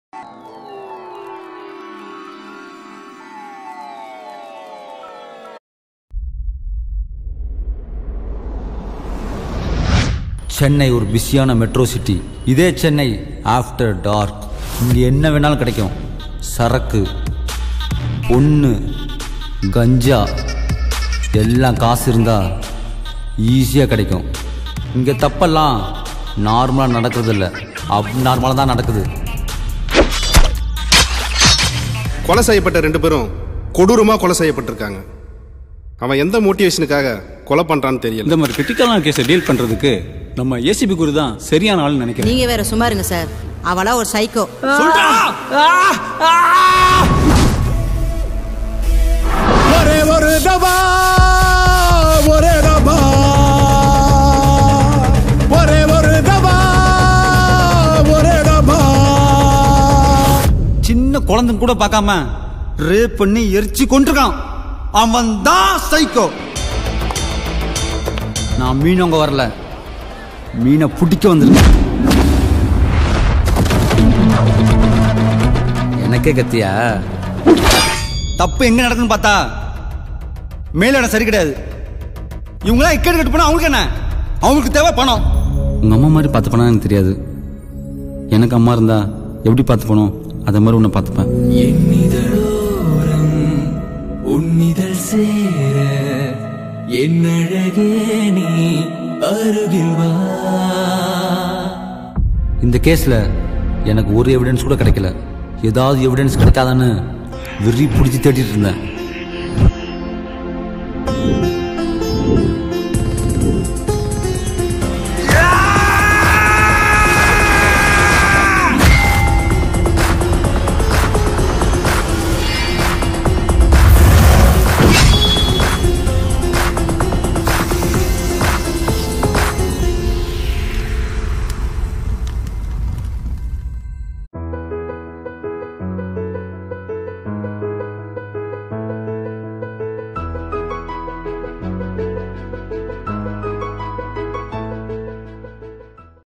சென்னை ஒரு பிஸியான metro city இதே சென்னை ஆஃப்டர் டார்க் இங்கே என்ன வேணாலும் கிடைக்கும் சரக்கு பொண்ணு கஞ்சா எல்லாம் காசு இருந்தால் ஈஸியாக கிடைக்கும் இங்கே தப்பெல்லாம் நார்மலாக நடக்கிறது இல்லை அப் நார்மலாக தான் நடக்குது கொலை செய்யப்பட்ட ரெண்டு பேரும் கொடூரமா கொலை செய்யப்பட்டிருக்காங்க அவன் எந்த மோட்டிவேஷனுக்காக கொலை பண்றான்னு தெரியல இந்த மாதிரி கிரிட்டிக்கலான கேஸை டீல் பண்றதுக்கு நம்ம ஏசிபி குரு தான் சரியான ஆள்னு நினைக்கிறேன் நீங்க வேற சும்மா இருங்க சார் அவளா ஒரு சைக்கோ ஒரே ஒரு டபா ஒரே டபா ஒரே ஒரு டபா ஒரே டபா சின்ன குழந்தைங்க கூட பார்க்காம ரேப் பண்ணி எரிச்சு கொண்டிருக்கான் அவன் தான் சைக்கோ நான் மீன் அங்க வரல மீனை பிடிக்க வந்திருக்கேன் எனக்கே கத்தியா தப்பு எங்க நடக்குன்னு பார்த்தா மேல இடம் சரி கிடையாது இவங்களாம் இக்கெட்டு கட்டு போனா அவங்களுக்கு என்ன அவங்களுக்கு தேவை பணம் உங்க அம்மா மாதிரி பார்த்து போனா எனக்கு தெரியாது எனக்கு அம்மா இருந்தா எப்படி பார்த்து போனோம் அதே மாதிரி உன்னை பார்த்துப்பேன் என்னிதழோரம் உன்னிதழ் சேர என்னழகே நீ அருகில் வா இந்த கேஸ்ல எனக்கு ஒரு எவிடன்ஸ் கூட கிடைக்கல ஏதாவது எவிடன்ஸ் கிடைக்காதான்னு வெறி பிடிச்சி தேடிட்டு இருந்தேன்